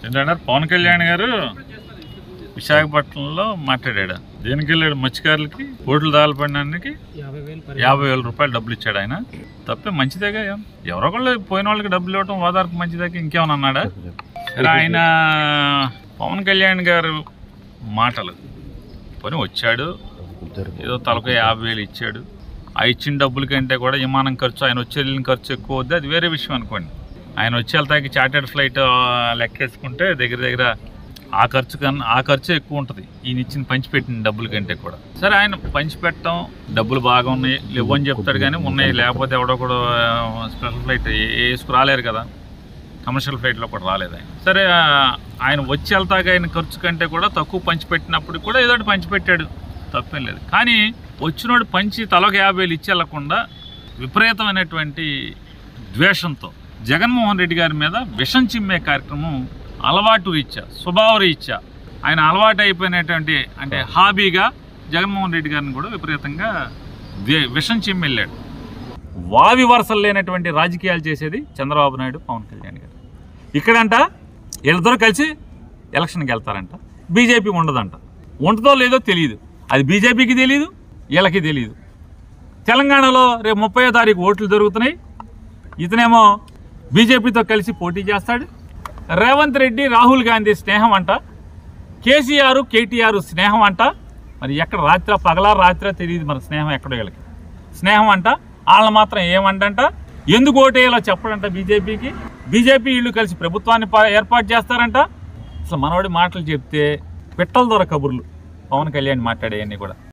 ఏంటంటే పవన్ కళ్యాణ్ గారు విశాఖపట్నంలో మాట్లాడాడు దేనికి వెళ్ళాడు మత్స్యకారులకి ఓట్లు దాల్పడడానికి యాభై వేలు యాభై వేల రూపాయలు డబ్బులు ఇచ్చాడు ఆయన తప్పే మంచిదేగా ఏం. ఎవరో ఒకళ్ళు పోయిన వాళ్ళకి డబ్బులు ఇవ్వటం ఓదార్పు మంచిదేగా ఇంకేమన్నా అన్నాడా సరే ఆయన పవన్ కళ్యాణ్ గారు మాటలు పోనీ వచ్చాడు ఏదో తలకు యాభై వేలు ఇచ్చాడు ఆ ఇచ్చిన డబ్బుల కంటే కూడా విమానం ఖర్చు ఆయన వచ్చి వెళ్ళిన ఖర్చు ఎక్కువ వద్దు అది వేరే విషయం అనుకోండి ఆయన వచ్చి వెళ్తాకి చార్టెడ్ ఫ్లైట్ లెక్కేసుకుంటే దగ్గర దగ్గర ఆ ఖర్చు కన్నా ఆ ఖర్చు ఎక్కువ ఉంటుంది ఈయన ఇచ్చిన పంచిపెట్టిన డబ్బుల కంటే కూడా సరే ఆయన పంచిపెట్టడం డబ్బులు బాగా ఉన్నాయి లేవు అని చెప్తాడు కానీ ఉన్నాయి లేకపోతే ఎవడో కూడా స్పెషల్ ఫ్లైట్ వేసుకు రాలేరు కదా కమర్షియల్ ఫ్లైట్లో కూడా రాలేదు ఆయన సరే ఆ, ఆయన వచ్చి వెళ్తాక ఆయన ఖర్చు కంటే కూడా తక్కువ పంచిపెట్టినప్పుడు కూడా ఏదో ఒకటి పంచిపెట్టాడు తప్పేం లేదు కానీ వచ్చినోడు పంచి తలకు యాభై వేలు ఇచ్చి వెళ్లకుండా విపరీతమైనటువంటి ద్వేషంతో జగన్మోహన్ రెడ్డి గారి మీద విషం చిమ్మే కార్యక్రమం అలవాటు రీత్యా స్వభావ రీత్యా ఆయన అలవాటు అయిపోయినటువంటి అంటే హాబీగా జగన్మోహన్ రెడ్డి గారిని కూడా విపరీతంగా ద్వే విషం చిమ్మి వెళ్ళాడు వావి వరసలు లేనటువంటి రాజకీయాలు చేసేది చంద్రబాబు నాయుడు పవన్ కళ్యాణ్ గారు ఇక్కడంట వీళ్ళిద్దరూ కలిసి ఎలక్షన్కి వెళ్తారంట బీజేపీ ఉండదంట ఉంటుందో లేదో తెలియదు అది బీజేపీకి తెలియదు వీళ్ళకి తెలియదు తెలంగాణలో రేపు ముప్పై తారీఖు ఓట్లు జరుగుతున్నాయి ఇతనేమో బీజేపీతో కలిసి పోటీ చేస్తాడు రేవంత్ రెడ్డి రాహుల్ గాంధీ స్నేహం అంట కేసీఆర్ కేటీఆర్ స్నేహం అంట మరి ఎక్కడ రాత్రి పగలా రాత్రి తెలియదు మన స్నేహం ఎక్కడో వీళ్ళకి స్నేహం అంట వాళ్ళని మాత్రం ఏమంటంట ఎందుకు ఓటేయాలో చెప్పడంట బీజేపీకి బీజేపీ వీళ్ళు కలిసి ప్రభుత్వాన్ని పా- ఏర్పాటు చేస్తారంట అసలు మనోడి మాటలు చెప్తే పిట్టల దొర కబుర్లు పవన్ కళ్యాణ్ మాట్లాడేవన్నీ కూడా